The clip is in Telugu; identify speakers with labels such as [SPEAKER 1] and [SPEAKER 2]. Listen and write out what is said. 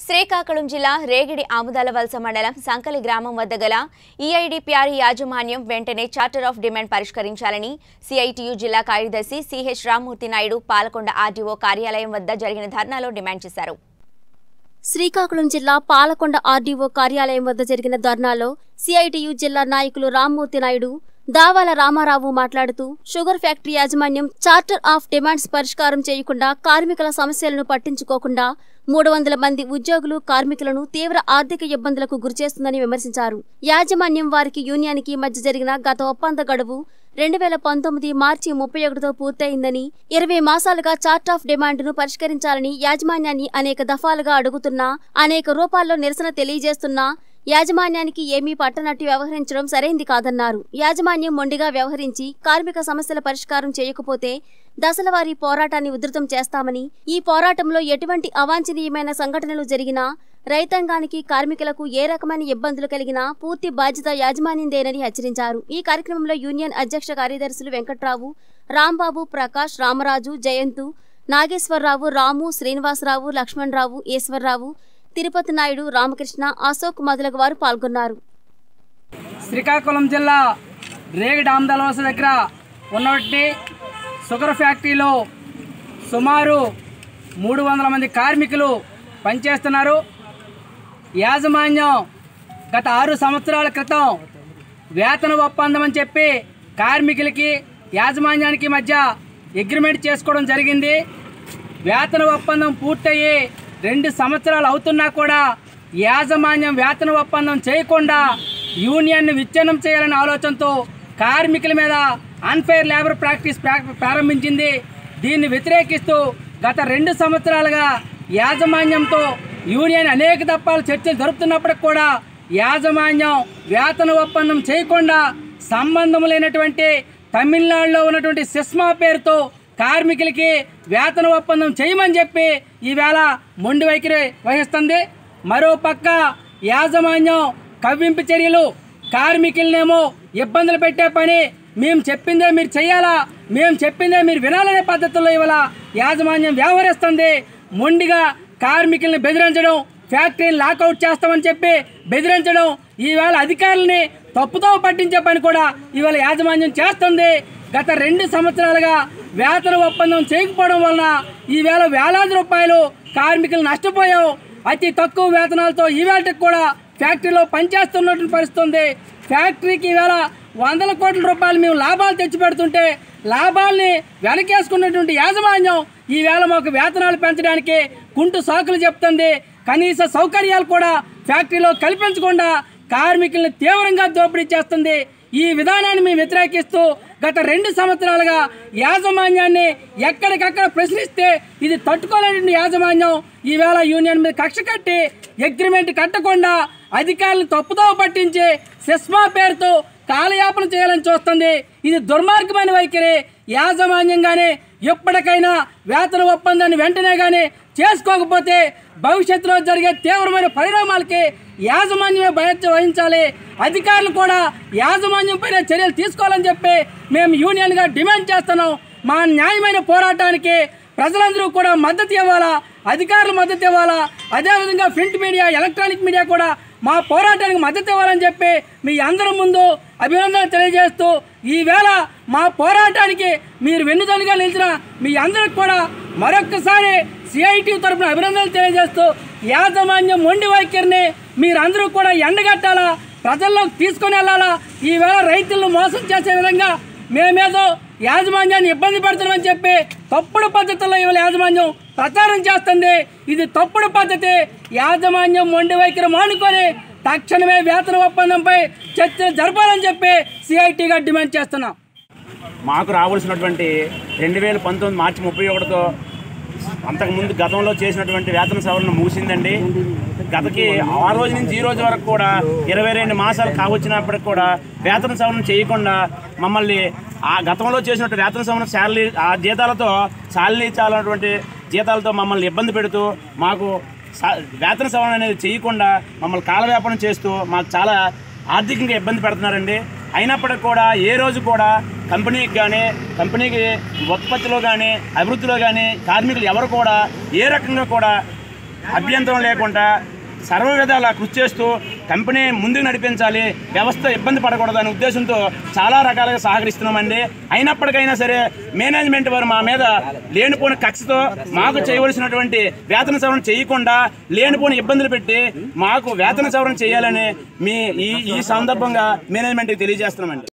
[SPEAKER 1] శ్రీకాకుళం జిల్లా రేగిడి ఆముదాల వలస మండలం సంకలి గ్రామం వద్ద గల ఈఐడిపిఆర్ యాజమాన్యం వెంటనే చార్టర్ ఆఫ్ డిమాండ్ పరిష్కరించాలని సిఐటియు జిల్లా కార్యదర్శి సిహెచ్ రామ్మూర్తి నాయుడు పాలకొండ ఆర్డీఓ కార్యాలయం వద్ద జరిగిన ధర్నాలో డిమాండ్ చేశారు
[SPEAKER 2] శ్రీకాకుళం జిల్లా పాలకొండ ఆర్డీఓ కార్యాలయం వద్ద జరిగిన ధర్నాలో సిఐటియు జిల్లా నాయకులు రామ్మూర్తి నాయుడు దావాల రామారావు మాట్లాడుతూ షుగర్ ఫ్యాక్టరీ యాజమాన్యం చార్టర్ ఆఫ్ డిమాండ్స్ పరిష్కారం చేయకుండా కార్మికుల సమస్యలను పట్టించుకోకుండా మూడు వందల మంది ఉద్యోగులు కార్మికులను తీవ్ర ఆర్థిక ఇబ్బందులకు గురిచేస్తుందని విమర్శించారు యాజమాన్యం వారికి యూనియన్కి మధ్య జరిగిన గత ఒప్పంద గడువు రెండు వేల పంతొమ్మిది మార్చి ముప్పై ఒకటితో పూర్తయిందని ఇరవై మాసాలుగా చార్ట్ ఆఫ్ డిమాండ్ను పరిష్కరించాలని యాజమాన్యాన్ని అనేక దఫాలుగా అడుగుతున్నా అనేక రూపాల్లో నిరసన తెలియజేస్తున్నా యాజమాన్యానికి ఏమీ పట్టనట్టు వ్యవహరించడం సరైంది కాదన్నారు యాజమాన్యం మొండిగా వ్యవహరించి కార్మిక సమస్యల పరిష్కారం చేయకపోతే దశలవారీ పోరాటాన్ని ఉధృతం చేస్తామని ఈ పోరాటంలో ఎటువంటి అవాంఛనీయమైన సంఘటనలు జరిగినా రైతాంగానికి కార్మికులకు ఏ రకమైన ఇబ్బందులు కలిగినా పూర్తి బాధ్యత యాజమాన్యందేనని హెచ్చరించారు ఈ కార్యక్రమంలో యూనియన్ అధ్యక్ష కార్యదర్శులు వెంకట్రావు రాంబాబు ప్రకాష్ రామరాజు జయంతు నాగేశ్వరరావు రాము శ్రీనివాసరావు లక్ష్మణరావు ఈశ్వర్రావు తిరుపతి నాయుడు రామకృష్ణ అశోక్ మొదలగు వారు పాల్గొన్నారు
[SPEAKER 3] శ్రీకాకుళం జిల్లా రేగి డామ్దలవస దగ్గర ఉన్నటువంటి షుగర్ ఫ్యాక్టరీలో సుమారు మూడు వందల మంది కార్మికులు పనిచేస్తున్నారు యాజమాన్యం గత ఆరు సంవత్సరాల క్రితం వేతన ఒప్పందం అని చెప్పి కార్మికులకి యాజమాన్యానికి మధ్య అగ్రిమెంట్ చేసుకోవడం జరిగింది వేతన ఒప్పందం పూర్తయ్యి రెండు సంవత్సరాలు అవుతున్నా కూడా యాజమాన్యం వేతన ఒప్పందం చేయకుండా యూనియన్ను విచ్ఛిన్నం చేయాలనే ఆలోచనతో కార్మికుల మీద అన్ఫెయిర్ లేబర్ ప్రాక్టీస్ ప్రా- ప్రారంభించింది దీన్ని వ్యతిరేకిస్తూ గత రెండు సంవత్సరాలుగా యాజమాన్యంతో యూనియన్ అనేక దప్పాలు చర్చలు జరుపుతున్నప్పటికి కూడా యాజమాన్యం వేతన ఒప్పందం చేయకుండా సంబంధం లేనటువంటి తమిళనాడులో ఉన్నటువంటి సిస్మా పేరుతో కార్మికులకి వేతన ఒప్పందం చేయమని చెప్పి ఈవేళ మొండి వైఖరి వహిస్తుంది మరో పక్క యాజమాన్యం కవ్వింపు చర్యలు కార్మికులనేమో ఇబ్బందులు పెట్టే పని మేము చెప్పిందే మీరు చేయాలా మేము చెప్పిందే మీరు వినాలనే పద్ధతుల్లో ఇవాళ యాజమాన్యం వ్యవహరిస్తుంది మొండిగా కార్మికుల్ని బెదిరించడం ఫ్యాక్టరీని లాకౌట్ చేస్తామని చెప్పి బెదిరించడం ఈవేళ అధికారులని తప్పుతో పట్టించే పని కూడా ఇవాళ యాజమాన్యం చేస్తుంది గత రెండు సంవత్సరాలుగా వేతన ఒప్పందం చేయకపోవడం వలన ఈవేళ వేలాది రూపాయలు కార్మికులు నష్టపోయాం అతి తక్కువ వేతనాలతో ఈవేళకి కూడా ఫ్యాక్టరీలో పనిచేస్తున్నటువంటి పరిస్థితి ఉంది ఫ్యాక్టరీకి ఈవేళ వందల కోట్ల రూపాయలు మేము లాభాలు తెచ్చిపెడుతుంటే లాభాల్ని వెనకేసుకున్నటువంటి యాజమాన్యం ఈవేళ మాకు వేతనాలు పెంచడానికి కుంటు సాకులు చెప్తుంది కనీస సౌకర్యాలు కూడా ఫ్యాక్టరీలో కల్పించకుండా కార్మికుల్ని తీవ్రంగా దోపిడీ చేస్తుంది ఈ విధానాన్ని మేము వ్యతిరేకిస్తూ గత రెండు సంవత్సరాలుగా యాజమాన్యాన్ని ఎక్కడికక్కడ ప్రశ్నిస్తే ఇది తట్టుకోలేని యాజమాన్యం ఈవేళ యూనియన్ మీద కక్ష కట్టి అగ్రిమెంట్ కట్టకుండా అధికారులను తప్పుదో పట్టించి సిస్మా పేరుతో కాలయాపన చేయాలని చూస్తుంది ఇది దుర్మార్గమైన వైఖరి యాజమాన్యంగానే ఎప్పటికైనా వేతన ఒప్పందాన్ని వెంటనే కానీ చేసుకోకపోతే భవిష్యత్తులో జరిగే తీవ్రమైన పరిణామాలకి యాజమాన్యమే బాధ్యత వహించాలి అధికారులు కూడా యాజమాన్యం పైన చర్యలు తీసుకోవాలని చెప్పి మేము యూనియన్గా డిమాండ్ చేస్తున్నాం మా న్యాయమైన పోరాటానికి ప్రజలందరూ కూడా మద్దతు ఇవ్వాలా అధికారులు మద్దతు ఇవ్వాలా అదేవిధంగా ప్రింట్ మీడియా ఎలక్ట్రానిక్ మీడియా కూడా మా పోరాటానికి మద్దతు ఇవ్వాలని చెప్పి మీ అందరి ముందు అభినందనలు తెలియజేస్తూ ఈవేళ మా పోరాటానికి మీరు వెన్నుదలుగా నిలిచిన మీ అందరికి కూడా మరొక్కసారి సిఐటి తరపున అభినందనలు తెలియజేస్తూ యాజమాన్యం మొండి వైఖరిని మీరందరూ కూడా ఎండగట్టాలా ప్రజల్లోకి తీసుకొని వెళ్ళాలా ఈవేళ రైతులను మోసం చేసే విధంగా మేమేదో యాజమాన్యాన్ని ఇబ్బంది పెడుతున్నామని చెప్పి తప్పుడు పద్ధతుల్లో ఇవాళ యాజమాన్యం ప్రచారం చేస్తుంది ఇది తప్పుడు పద్ధతి యాజమాన్యం మొండి వైఖరి మానుకొని తక్షణమే వేతన ఒప్పందంపై చర్చలు జరపాలని చెప్పి సిఐటిగా డిమాండ్ చేస్తున్నాం
[SPEAKER 4] మాకు రావాల్సినటువంటి రెండు వేల పంతొమ్మిది మార్చి ముప్పై ఒకటితో అంతకుముందు గతంలో చేసినటువంటి వేతన సవరణ ముగిసిందండి గతకి ఆ రోజు నుంచి ఈ రోజు వరకు కూడా ఇరవై రెండు మాసాలు కావచ్చినప్పటికి కూడా వేతన సవరణ చేయకుండా మమ్మల్ని ఆ గతంలో చేసినట్టు వేతన సవరణ శాలరీ ఆ జీతాలతో శాలరీ చాలన్నటువంటి జీతాలతో మమ్మల్ని ఇబ్బంది పెడుతూ మాకు సా- వేతన సవరణ అనేది చేయకుండా మమ్మల్ని కాలవ్యాపనం చేస్తూ మాకు చాలా ఆర్థికంగా ఇబ్బంది పెడుతున్నారండి అయినప్పటికీ కూడా ఏ రోజు కూడా కంపెనీకి కానీ కంపెనీకి ఉత్పత్తిలో కానీ అభివృద్ధిలో కానీ కార్మికులు ఎవరు కూడా ఏ రకంగా కూడా అభ్యంతరం లేకుండా సర్వ విధాలా కృషి చేస్తూ కంపెనీ ముందుకు నడిపించాలి వ్యవస్థ ఇబ్బంది పడకూడదు అనే ఉద్దేశంతో చాలా రకాలుగా సహకరిస్తున్నామండి అయినప్పటికైనా సరే మేనేజ్మెంట్ వారు మా మీద లేనిపోని కక్షతో మాకు చేయవలసినటువంటి వేతన సవరణ చేయకుండా లేనిపోని ఇబ్బందులు పెట్టి మాకు వేతన సవరణ చేయాలని మీ ఈ ఈ సందర్భంగా మేనేజ్మెంట్కి తెలియజేస్తున్నామండి